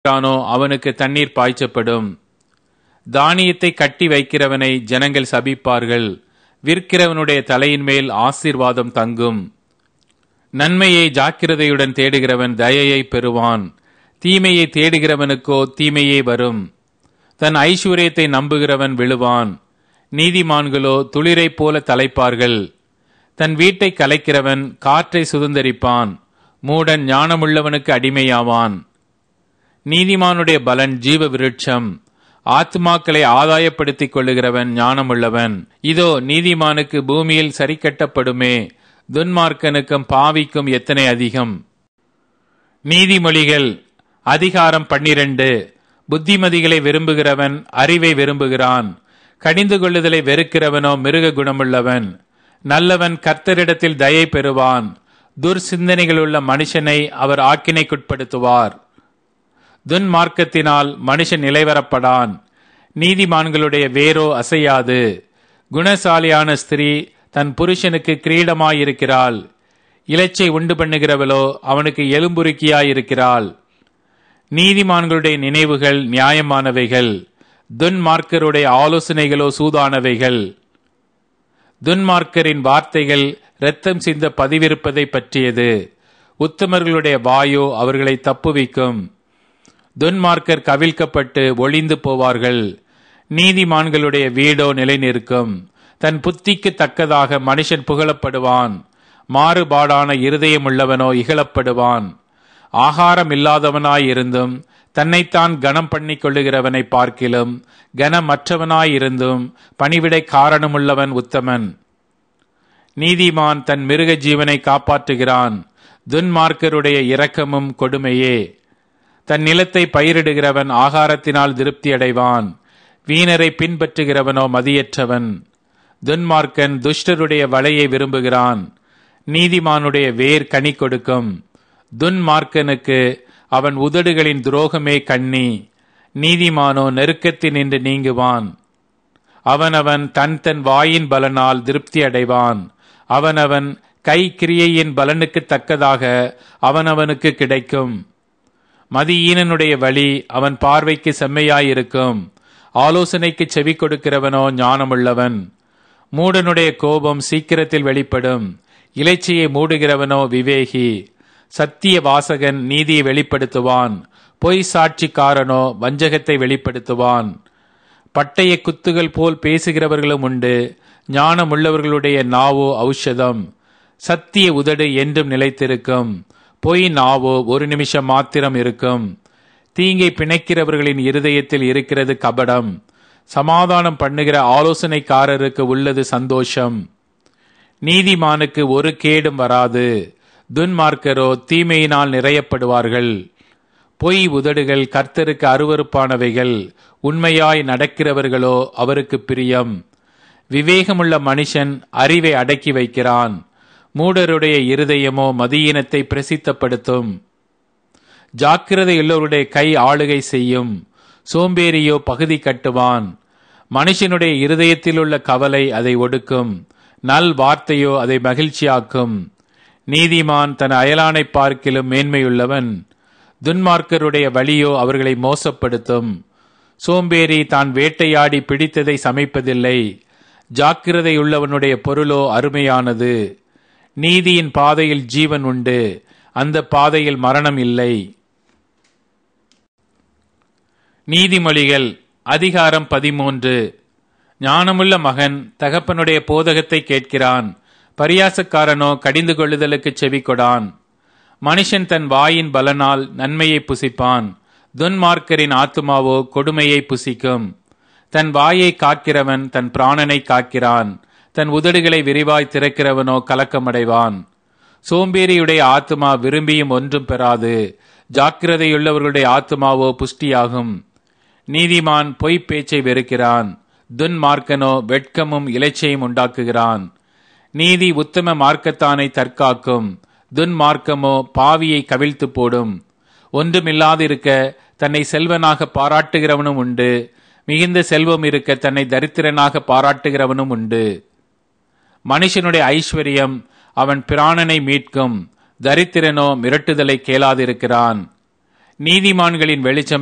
வைக்கிறானோ அவனுக்கு தண்ணீர் பாய்ச்சப்படும் தானியத்தை கட்டி வைக்கிறவனை ஜனங்கள் சபிப்பார்கள் விற்கிறவனுடைய தலையின் மேல் ஆசீர்வாதம் தங்கும் நன்மையை ஜாக்கிரதையுடன் தேடுகிறவன் தயையை பெறுவான் தீமையை தேடுகிறவனுக்கோ தீமையே வரும் தன் ஐஸ்வர்யத்தை நம்புகிறவன் விழுவான் நீதிமான்களோ துளிரைப் போல தலைப்பார்கள் தன் வீட்டை கலைக்கிறவன் காற்றை சுதந்தரிப்பான் மூடன் ஞானமுள்ளவனுக்கு அடிமையாவான் நீதிமானுடைய பலன் ஜீவ விருட்சம் ஆத்மாக்களை ஆதாயப்படுத்திக் கொள்ளுகிறவன் ஞானமுள்ளவன் இதோ நீதிமானுக்கு பூமியில் சரிக்கட்டப்படுமே துன்மார்க்கனுக்கும் பாவிக்கும் எத்தனை அதிகம் நீதிமொழிகள் அதிகாரம் பன்னிரண்டு புத்திமதிகளை விரும்புகிறவன் அறிவை விரும்புகிறான் கடிந்து கொள்ளுதலை வெறுக்கிறவனோ மிருக குணமுள்ளவன் நல்லவன் கர்த்தரிடத்தில் தயை பெறுவான் துர்சிந்தனைகளுள்ள மனுஷனை அவர் ஆக்கினைக்குட்படுத்துவார் துன்மார்க்கத்தினால் மனுஷன் நிலைவரப்படான் நீதிமான்களுடைய வேரோ அசையாது குணசாலியான ஸ்திரீ தன் புருஷனுக்கு கிரீடமாயிருக்கிறாள் இலச்சை உண்டு பண்ணுகிறவளோ அவனுக்கு எலும்புருக்கியாயிருக்கிறாள் நீதிமான்களுடைய நினைவுகள் நியாயமானவைகள் துன்மார்க்கருடைய ஆலோசனைகளோ சூதானவைகள் துன்மார்க்கரின் வார்த்தைகள் இரத்தம் சிந்த பதிவிருப்பதை பற்றியது உத்தமர்களுடைய வாயோ அவர்களை தப்புவிக்கும் துன்மார்க்கர் கவிழ்க்கப்பட்டு ஒளிந்து போவார்கள் நீதிமான்களுடைய வீடோ நிலை நிற்கும் தன் புத்திக்கு தக்கதாக மனுஷன் புகழப்படுவான் மாறுபாடான இருதயமுள்ளவனோ இகழப்படுவான் ஆகாரம் இல்லாதவனாயிருந்தும் தன்னைத்தான் கனம் பண்ணி கொள்ளுகிறவனை பார்க்கிலும் கனமற்றவனாயிருந்தும் பணிவிடை காரணமுள்ளவன் உத்தமன் நீதிமான் தன் மிருக ஜீவனை காப்பாற்றுகிறான் துன்மார்க்கருடைய இரக்கமும் கொடுமையே தன் நிலத்தை பயிரிடுகிறவன் ஆகாரத்தினால் திருப்தி அடைவான் வீணரை பின்பற்றுகிறவனோ மதியற்றவன் துன்மார்க்கன் துஷ்டருடைய வலையை விரும்புகிறான் நீதிமானுடைய வேர் கனி கொடுக்கும் துன்மார்க்கனுக்கு அவன் உதடுகளின் துரோகமே கண்ணி நீதிமானோ நெருக்கத்தினின்று நீங்குவான் அவனவன் தன் தன் வாயின் பலனால் திருப்தி அடைவான் அவனவன் கை கிரியையின் பலனுக்கு தக்கதாக அவனவனுக்கு கிடைக்கும் மதியீனனுடைய வழி அவன் பார்வைக்கு செம்மையாயிருக்கும் ஆலோசனைக்கு செவி கொடுக்கிறவனோ ஞானமுள்ளவன் மூடனுடைய கோபம் சீக்கிரத்தில் வெளிப்படும் இலைச்சியை மூடுகிறவனோ விவேகி சத்திய வாசகன் நீதியை வெளிப்படுத்துவான் பொய் சாட்சிக்காரனோ வஞ்சகத்தை வெளிப்படுத்துவான் பட்டய குத்துகள் போல் பேசுகிறவர்களும் உண்டு ஞானமுள்ளவர்களுடைய நாவோ ஔஷதம் சத்திய உதடு என்றும் நிலைத்திருக்கும் பொய் நாவோ ஒரு நிமிஷம் மாத்திரம் இருக்கும் தீங்கை பிணைக்கிறவர்களின் இருதயத்தில் இருக்கிறது கபடம் சமாதானம் பண்ணுகிற ஆலோசனைக்காரருக்கு உள்ளது சந்தோஷம் நீதிமானுக்கு ஒரு கேடும் வராது துன்மார்க்கரோ தீமையினால் நிறையப்படுவார்கள் பொய் உதடுகள் கர்த்தருக்கு அருவறுப்பானவைகள் உண்மையாய் நடக்கிறவர்களோ அவருக்கு பிரியம் விவேகமுள்ள மனுஷன் அறிவை அடக்கி வைக்கிறான் மூடருடைய இருதயமோ மதியினத்தை பிரசித்தப்படுத்தும் ஜாக்கிரதையுள்ளவருடைய கை ஆளுகை செய்யும் சோம்பேறியோ பகுதி கட்டுவான் மனுஷனுடைய இருதயத்தில் உள்ள கவலை அதை ஒடுக்கும் நல் வார்த்தையோ அதை மகிழ்ச்சியாக்கும் நீதிமான் தன் அயலானை பார்க்கிலும் மேன்மையுள்ளவன் துன்மார்க்கருடைய வழியோ அவர்களை மோசப்படுத்தும் சோம்பேறி தான் வேட்டையாடி பிடித்ததை சமைப்பதில்லை ஜாக்கிரதையுள்ளவனுடைய பொருளோ அருமையானது நீதியின் பாதையில் ஜீவன் உண்டு அந்த பாதையில் மரணம் இல்லை நீதிமொழிகள் அதிகாரம் பதிமூன்று ஞானமுள்ள மகன் தகப்பனுடைய போதகத்தை கேட்கிறான் பரியாசக்காரனோ கடிந்து கொள்ளுதலுக்கு செவி கொடான் மனுஷன் தன் வாயின் பலனால் நன்மையை புசிப்பான் துன்மார்க்கரின் ஆத்துமாவோ கொடுமையை புசிக்கும் தன் வாயை காக்கிறவன் தன் பிராணனை காக்கிறான் தன் உதடுகளை விரிவாய் திறக்கிறவனோ கலக்கமடைவான் சோம்பேறியுடைய ஆத்துமா விரும்பியும் ஒன்றும் பெறாது ஜாக்கிரதையுள்ளவர்களுடைய ஆத்துமாவோ புஷ்டியாகும் நீதிமான் பொய்ப் பேச்சை வெறுக்கிறான் துன்மார்க்கனோ வெட்கமும் இலைச்சையும் உண்டாக்குகிறான் நீதி உத்தம மார்க்கத்தானை தற்காக்கும் துன்மார்க்கமோ பாவியை கவிழ்த்து போடும் ஒன்றுமில்லாதிருக்க தன்னை செல்வனாக பாராட்டுகிறவனும் உண்டு மிகுந்த செல்வம் இருக்க தன்னை தரித்திரனாக பாராட்டுகிறவனும் உண்டு மனுஷனுடைய ஐஸ்வர்யம் அவன் பிராணனை மீட்கும் தரித்திரனோ மிரட்டுதலை கேளாதிருக்கிறான் நீதிமான்களின் வெளிச்சம்